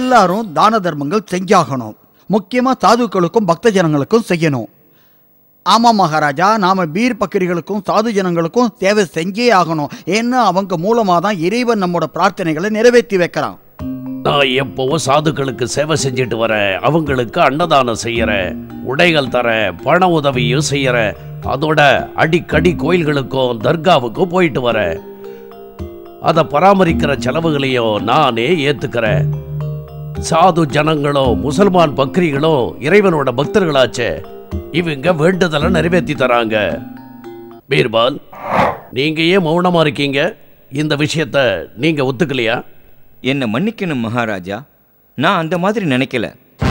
எல்லாரும் தான தர்மங்கள் செஞ்சாகணும் முக்கியமா சாதுக்களுக்கும் பக்த ஜனங்களுக்கும் செய்யணும் ஆமா மகாராஜா நாம பீர் பக்கிரிகளுக்கும் சாது ஜனங்களுக்கும் சேவை செஞ்சே ஆகணும் ஏன்னா அவங்க மூலமா தான் இறைவன் நம்மோட பிரார்த்தனைகளை நிறைவேற்றி வைக்கிறான் நான் எப்பவும் சாதுக்களுக்கு சேவை செஞ்சுட்டு வரேன் அவங்களுக்கு அன்னதானம் செய்யறேன் உடைகள் தரேன் பண உதவியும் செய்யறேன் அதோட அடிக்கடி கோயில்களுக்கும் தர்காவுக்கும் போயிட்டு வரேன் அதை பராமரிக்கிற செலவுகளையும் நானே ஏத்துக்கிறேன் சாது ஜனங்களும் முசல்மான் பக்ரிகளும் இறைவனோட பக்தர்களாச்சே இவங்க வேண்டுதலை நிறைவேற்றி தராங்க பீர்பால் நீங்க ஏன் மௌனமா இருக்கீங்க இந்த விஷயத்த நீங்க ஒத்துக்கலையா என்னை மன்னிக்கணும் மகாராஜா நான் அந்த மாதிரி நினைக்கல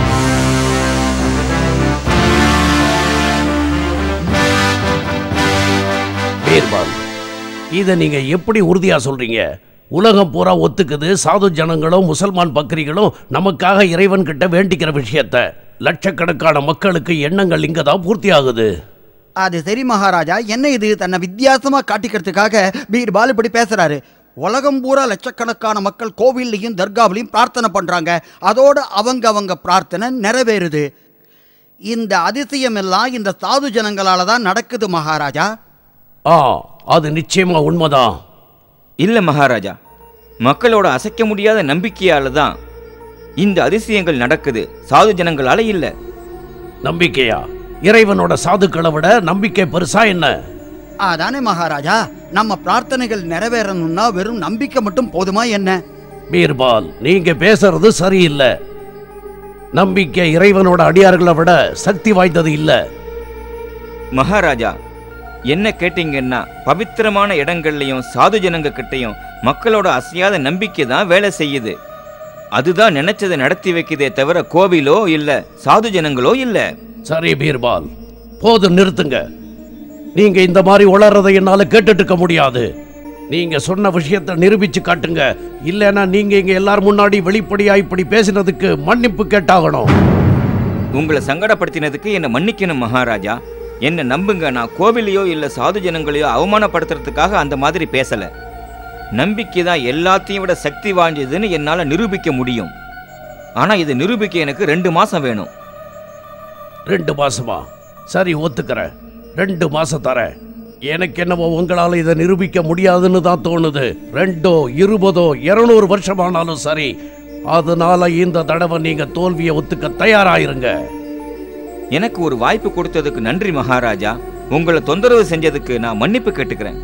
பீர்பால் இதை நீங்க எப்படி உறுதியா சொல்றீங்க உலகம் பூரா ஒத்துக்குது சாது ஜனங்களும் முசல்மான் பக்ரிகளும் நமக்காக இறைவன் கிட்ட வேண்டிக்கிற விஷயத்த லட்சக்கணக்கான மக்களுக்கு எண்ணங்கள் இங்க தான் பூர்த்தி ஆகுது அது சரி மகாராஜா என்ன இது தன்னை வித்தியாசமா காட்டிக்கிறதுக்காக பீர்பால் இப்படி பேசுறாரு உலகம் பூரா லட்சக்கணக்கான மக்கள் கோவில்லையும் தர்காவிலையும் பிரார்த்தனை பண்றாங்க அதோட அவங்க அவங்க பிரார்த்தனை நிறைவேறுது இந்த அதிசயம் எல்லாம் இந்த சாது ஜனங்களால தான் நடக்குது மகாராஜா ஆ அது நிச்சயமா உண்மைதான் இல்ல மகாராஜா மக்களோட அசைக்க முடியாத நம்பிக்கையால தான் இந்த அதிசயங்கள் நடக்குது சாது ஜனங்களால இல்ல நம்பிக்கையா இறைவனோட சாதுக்களை விட நம்பிக்கை பெருசா என்ன அதானே மகாராஜா நம்ம பிரார்த்தனைகள் நிறைவேறணும்னா வெறும் நம்பிக்கை மட்டும் போதுமா என்ன பீர்பால் நீங்க பேசுறது சரியில்லை நம்பிக்கை இறைவனோட அடியார்களை விட சக்தி வாய்ந்தது இல்லை மகாராஜா என்ன கேட்டீங்கன்னா பவித்திரமான இடங்கள்லையும் சாது ஜனங்க கிட்டையும் மக்களோட அசையாத நம்பிக்கை தான் வேலை செய்யுது அதுதான் நினைச்சதை நடத்தி வைக்குதே தவிர கோவிலோ இல்ல சாது ஜனங்களோ இல்ல சரி பீர்பால் போதும் நிறுத்துங்க நீங்க இந்த மாதிரி உளறதை என்னால கேட்டுட்டு இருக்க முடியாது நீங்க சொன்ன விஷயத்தை நிரூபிச்சு காட்டுங்க இல்லைன்னா நீங்க இங்க எல்லார் முன்னாடி வெளிப்படையா இப்படி பேசினதுக்கு மன்னிப்பு கேட்டாகணும் உங்களை சங்கடப்படுத்தினதுக்கு என்னை மன்னிக்கணும் மகாராஜா என்ன நம்புங்க நான் கோவிலையோ இல்ல சாது ஜனங்களையோ அவமானப்படுத்துறதுக்காக அந்த மாதிரி பேசல நம்பிக்கை தான் எல்லாத்தையும் விட சக்தி வாய்ந்ததுன்னு என்னால நிரூபிக்க முடியும் ஆனா இதை நிரூபிக்க எனக்கு ரெண்டு மாசம் வேணும் ரெண்டு மாசமா சரி ஒத்துக்கிறேன் ரெண்டு மாசம் தரேன் எனக்கு என்னவோ உங்களால இதை நிரூபிக்க முடியாதுன்னு தான் தோணுது ரெண்டோ இருபதோ இருநூறு வருஷமானாலும் சரி அதனால இந்த தடவை நீங்க தோல்வியை ஒத்துக்க தயாராயிருங்க எனக்கு ஒரு வாய்ப்பு கொடுத்ததுக்கு நன்றி மகாராஜா உங்களை தொந்தரவு செஞ்சதுக்கு நான் மன்னிப்பு கேட்டுக்கிறேன்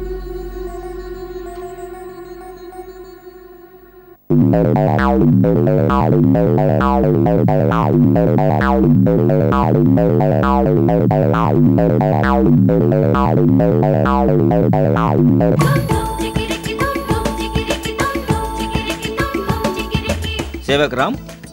சேவக்ராம்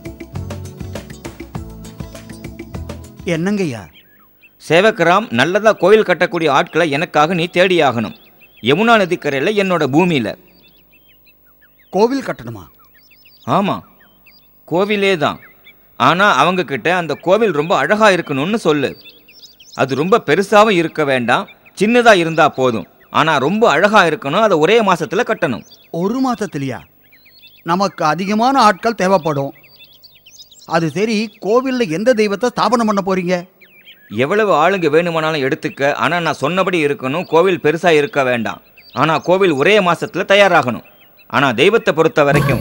என்னங்கய்யா சேவக்ராம் நல்லதா கோயில் கட்டக்கூடிய ஆட்களை எனக்காக நீ தேடியாகணும் யமுனா நதிக்கரையில் என்னோட பூமியில கோவில் கட்டணுமா ஆமாம் கோவிலே தான் ஆனால் அவங்க கிட்ட அந்த கோவில் ரொம்ப அழகா இருக்கணும்னு சொல்லு அது ரொம்ப பெருசாவும் இருக்க வேண்டாம் சின்னதா இருந்தா போதும் ஆனால் ரொம்ப அழகா இருக்கணும் அதை ஒரே மாசத்துல கட்டணும் ஒரு மாசத்துலயா நமக்கு அதிகமான ஆட்கள் தேவைப்படும் அது சரி கோவில்ல எந்த தெய்வத்தை ஸ்தாபனம் பண்ண போறீங்க எவ்வளவு ஆளுங்க வேணுமானாலும் எடுத்துக்க ஆனால் நான் சொன்னபடி இருக்கணும் கோவில் பெருசா இருக்க வேண்டாம் ஆனால் கோவில் ஒரே மாசத்துல தயாராகணும் ஆனால் தெய்வத்தை பொறுத்த வரைக்கும்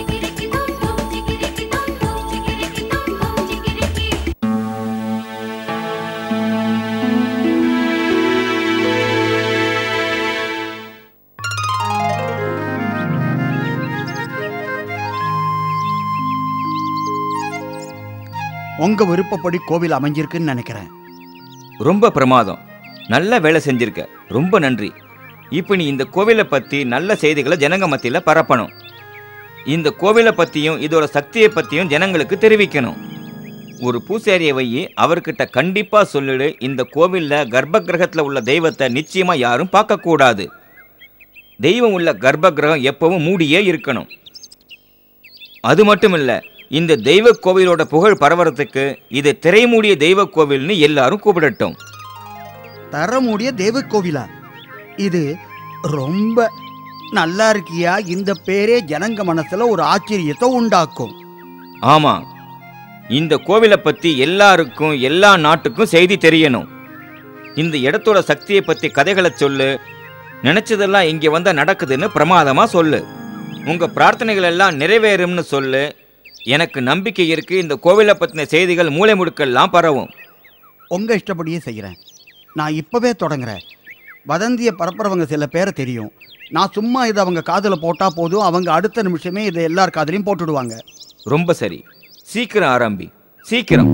உங்க விருப்பப்படி கோவில் அமைஞ்சிருக்குன்னு நினைக்கிறேன் ரொம்ப பிரமாதம் நல்ல வேலை செஞ்சிருக்க ரொம்ப நன்றி இப்போ நீ இந்த கோவிலை பற்றி நல்ல செய்திகளை ஜனங்க மத்தியில் பரப்பணும் இந்த கோவிலை பற்றியும் இதோட சக்தியை பற்றியும் ஜனங்களுக்கு தெரிவிக்கணும் ஒரு பூசாரியை வையி அவர்கிட்ட கண்டிப்பாக சொல்லிடு இந்த கோவிலில் கர்ப்ப கிரகத்தில் உள்ள தெய்வத்தை நிச்சயமாக யாரும் பார்க்கக்கூடாது தெய்வம் உள்ள கர்ப்ப கிரகம் எப்பவும் மூடியே இருக்கணும் அது மட்டும் இல்லை இந்த தெய்வ கோவிலோட புகழ் பரவறதுக்கு இதை திரைமூடிய தெய்வ கோவில்னு எல்லாரும் கூப்பிடட்டும் தரமுடிய தெய்வ கோவிலா இது ரொம்ப நல்லா இருக்கியா இந்த பேரே ஜனங்க மனசுல ஒரு ஆச்சரியத்தை உண்டாக்கும் ஆமா இந்த கோவிலை பத்தி எல்லாருக்கும் எல்லா நாட்டுக்கும் செய்தி தெரியணும் இந்த இடத்தோட சக்தியை பத்தி கதைகளை சொல்லு நினைச்சதெல்லாம் இங்க வந்தா நடக்குதுன்னு பிரமாதமா சொல்லு உங்க பிரார்த்தனைகள் எல்லாம் நிறைவேறும்னு சொல்லு எனக்கு நம்பிக்கை இருக்கு இந்த கோவிலை பத்தின செய்திகள் மூளை முடுக்கெல்லாம் பரவும் உங்க இஷ்டப்படியே செய்கிறேன் நான் இப்பவே தொடங்குறேன் வதந்தியை பரப்புறவங்க சில பேரை தெரியும் நான் சும்மா இதை அவங்க காதில் போட்டால் போதும் அவங்க அடுத்த நிமிஷமே இதை எல்லார் காதுலையும் போட்டுடுவாங்க ரொம்ப சரி சீக்கிரம் ஆரம்பி சீக்கிரம்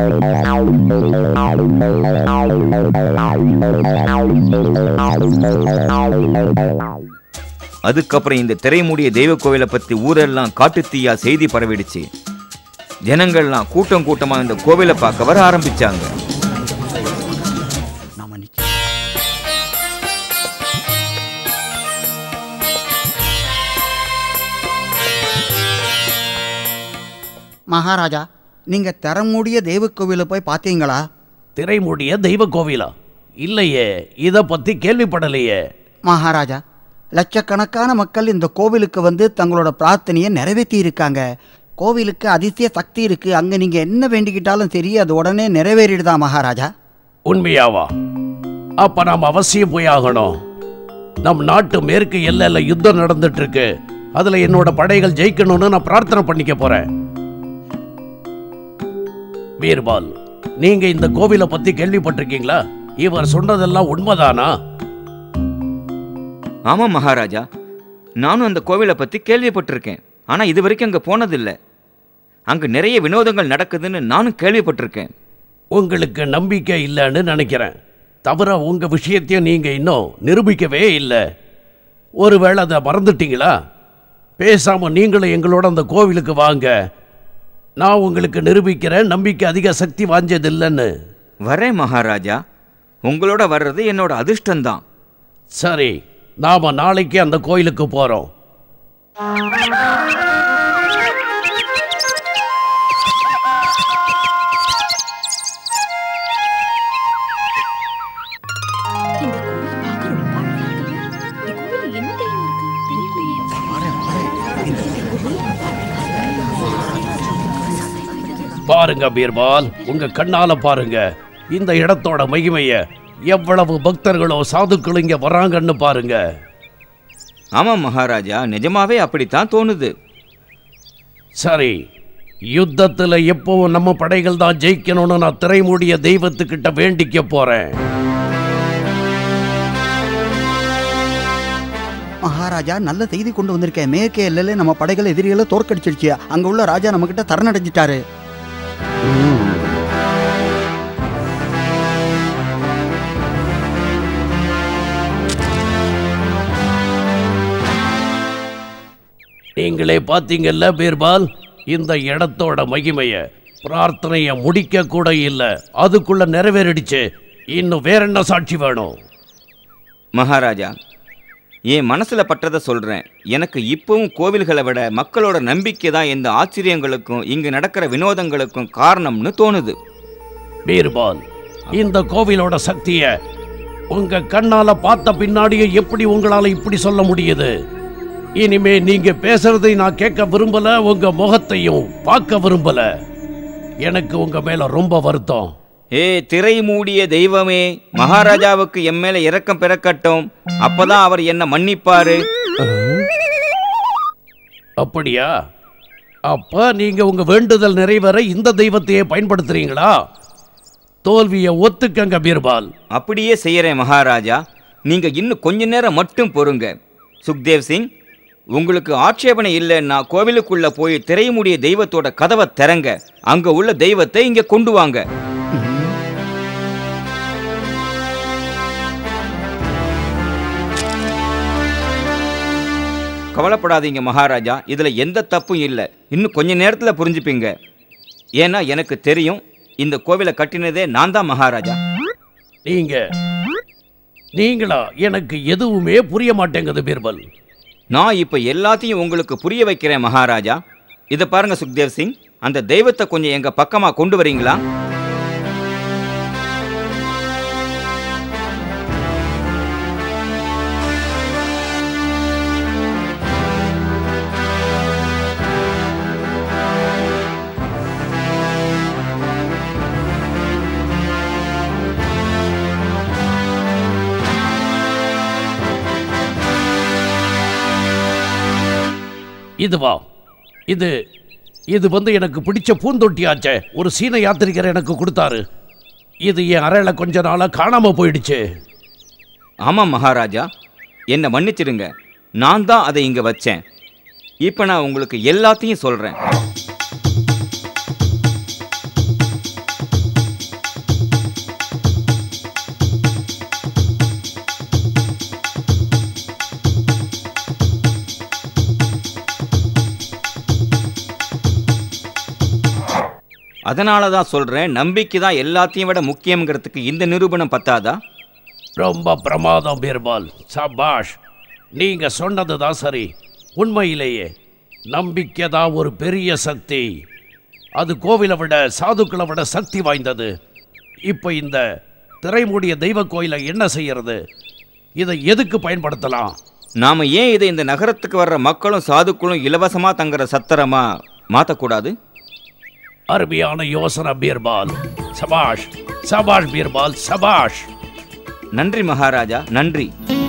அதுக்கப்புறம் இந்த திரைமூடிய தெய்வ கோவிலை பத்தி ஊரெல்லாம் காட்டுத்தீயா செய்தி பரவிடுச்சு ஜனங்கள்லாம் கூட்டம் கூட்டமா இந்த கோவிலை பார்க்க வர ஆரம்பிச்சாங்க நாம நிச்சயம் மகாராஜா நீங்க தரமுடிய தெய்வக்கோவிலை போய் பார்த்தீங்களா திரைமூடிய தெய்வ கோவிலா இல்லையே இத பத்தி கேள்விப்படலையே மகாராஜா லட்சக்கணக்கான மக்கள் இந்த கோவிலுக்கு வந்து தங்களோட பிரார்த்தனையை நிறைவேற்றி இருக்காங்க கோவிலுக்கு அதிசய சக்தி இருக்கு அங்க நீங்க என்ன வேண்டிக்கிட்டாலும் சரி அது உடனே நிறைவேறிடுதா மகாராஜா உண்மையாவா அப்ப நாம் அவசியம் போய் ஆகணும் நம் நாட்டு மேற்கு எல்லையில யுத்தம் நடந்துட்டு இருக்கு அதுல என்னோட படைகள் ஜெயிக்கணும்னு நான் பிரார்த்தனை பண்ணிக்க போறேன் பீர்பால் நீங்க இந்த கோவிலை பத்தி கேள்விப்பட்டிருக்கீங்களா இவர் சொன்னதெல்லாம் உண்மைதானா ஆமா மகாராஜா நானும் அந்த கோவிலை பத்தி கேள்விப்பட்டிருக்கேன் ஆனா இது வரைக்கும் அங்க போனதில்லை அங்க நிறைய வினோதங்கள் நடக்குதுன்னு நானும் கேள்விப்பட்டிருக்கேன் உங்களுக்கு நம்பிக்கை இல்லைன்னு நினைக்கிறேன் தவிர உங்க விஷயத்தையும் நீங்க இன்னும் நிரூபிக்கவே இல்லை ஒருவேளை அதை மறந்துட்டீங்களா பேசாம நீங்களும் எங்களோட அந்த கோவிலுக்கு வாங்க நான் உங்களுக்கு நிரூபிக்கிறேன் நம்பிக்கை அதிக சக்தி வாஞ்சது இல்லைன்னு வரேன் மகாராஜா உங்களோட வர்றது என்னோட அதிர்ஷ்டம்தான் சரி நாம நாளைக்கு அந்த கோயிலுக்கு போறோம் இந்த கோவில் பார்க்க ரொம்ப அழகா இருக்குல்ல? இந்த கோவில்ல என்ன தெய்வம் இருக்கு? தெரியலையே. பாருங்க பீர்பால் உங்க கண்ணால பாருங்க இந்த இடத்தோட மகிமைய எவ்வளவு பக்தர்களோ சாதுக்கள் இங்க வராங்கன்னு பாருங்க ஆமாம் மகாராஜா நிஜமாவே அப்படித்தான் தோணுது சரி யுத்தத்துல எப்பவும் நம்ம படைகள் தான் ஜெயிக்கணும்னு நான் திரைமூடிய தெய்வத்துக்கிட்ட வேண்டிக்க போறேன் மகாராஜா நல்ல செய்தி கொண்டு வந்திருக்கேன் மேற்கே எல்லையில நம்ம படைகள் எதிரிகளை தோற்கடிச்சிருச்சு அங்க உள்ள ராஜா நம்ம கிட்ட தரணடைஞ்சிட்டாரு நீங்களே பார்த்தீங்கல்ல பீர்பால் இந்த இடத்தோட மகிமைய பிரார்த்தனைய முடிக்க கூட இல்ல அதுக்குள்ள நிறைவேறிடுச்சு இன்னும் வேற என்ன சாட்சி வேணும் மகாராஜா என் மனசுல பட்டதை சொல்றேன் எனக்கு இப்பவும் கோவில்களை விட மக்களோட நம்பிக்கை தான் இந்த ஆச்சரியங்களுக்கும் இங்க நடக்கிற வினோதங்களுக்கும் காரணம்னு தோணுது பீர்பால் இந்த கோவிலோட சக்திய உங்க கண்ணால பார்த்த பின்னாடியே எப்படி உங்களால இப்படி சொல்ல முடியுது இனிமே நீங்க பேசுறதை நான் கேட்க விரும்பல உங்க முகத்தையும் பார்க்க விரும்பல எனக்கு உங்க மேல ரொம்ப வருத்தம் ஏ திரை மூடிய தெய்வமே மகாராஜாவுக்கு என் மேல இரக்கம் பிறக்கட்டும் அப்பதான் அவர் என்ன மன்னிப்பாரு அப்படியா அப்ப நீங்க உங்க வேண்டுதல் நிறைவேற இந்த தெய்வத்தையே பயன்படுத்துறீங்களா தோல்வியை ஒத்துக்கங்க பீர்பால் அப்படியே செய்யறேன் மகாராஜா நீங்க இன்னும் கொஞ்ச நேரம் மட்டும் பொறுங்க சுக்தேவ் சிங் உங்களுக்கு ஆட்சேபனை இல்லைன்னா கோவிலுக்குள்ள போய் திரைமுடிய தெய்வத்தோட கதவை திறங்க அங்க உள்ள தெய்வத்தை இங்க கொண்டு வாங்க கவலைப்படாதீங்க மகாராஜா இதுல எந்த தப்பும் இல்லை இன்னும் கொஞ்ச நேரத்துல புரிஞ்சுப்பீங்க ஏன்னா எனக்கு தெரியும் இந்த கோவிலை கட்டினதே நான் தான் மகாராஜா நீங்க நீங்களா எனக்கு எதுவுமே புரிய மாட்டேங்குது பீர்பல் நான் இப்போ எல்லாத்தையும் உங்களுக்கு புரிய வைக்கிறேன் மகாராஜா இதை பாருங்க சுக்தேவ் சிங் அந்த தெய்வத்தை கொஞ்சம் எங்க பக்கமா கொண்டு வரீங்களா இதுவா இது இது வந்து எனக்கு பிடிச்ச பூந்தொட்டியாச்சே ஒரு சீன யாத்திரிகர் எனக்கு கொடுத்தாரு இது என் அறையில கொஞ்ச நாளா காணாம போயிடுச்சு ஆமாம் மகாராஜா என்னை மன்னிச்சிடுங்க நான் தான் அதை இங்கே வச்சேன் இப்போ நான் உங்களுக்கு எல்லாத்தையும் சொல்கிறேன் அதனால தான் சொல்கிறேன் நம்பிக்கை தான் எல்லாத்தையும் விட முக்கியங்கிறதுக்கு இந்த நிரூபணம் பத்தாதா ரொம்ப பிரமாதம் பீர்பால் சபாஷ் நீங்க சொன்னது தான் சரி உண்மையிலேயே நம்பிக்கை தான் ஒரு பெரிய சக்தி அது கோவிலை விட சாதுக்களை விட சக்தி வாய்ந்தது இப்போ இந்த திரைமூடிய தெய்வ கோயிலை என்ன செய்யறது இதை எதுக்கு பயன்படுத்தலாம் நாம் ஏன் இதை இந்த நகரத்துக்கு வர்ற மக்களும் சாதுக்களும் இலவசமாக தங்குற சத்திரமா மாற்றக்கூடாது அருமையான யோசனை பீர்பால் சபாஷ் சபாஷ் பீர்பால் சபாஷ் நன்றி மகாராஜா நன்றி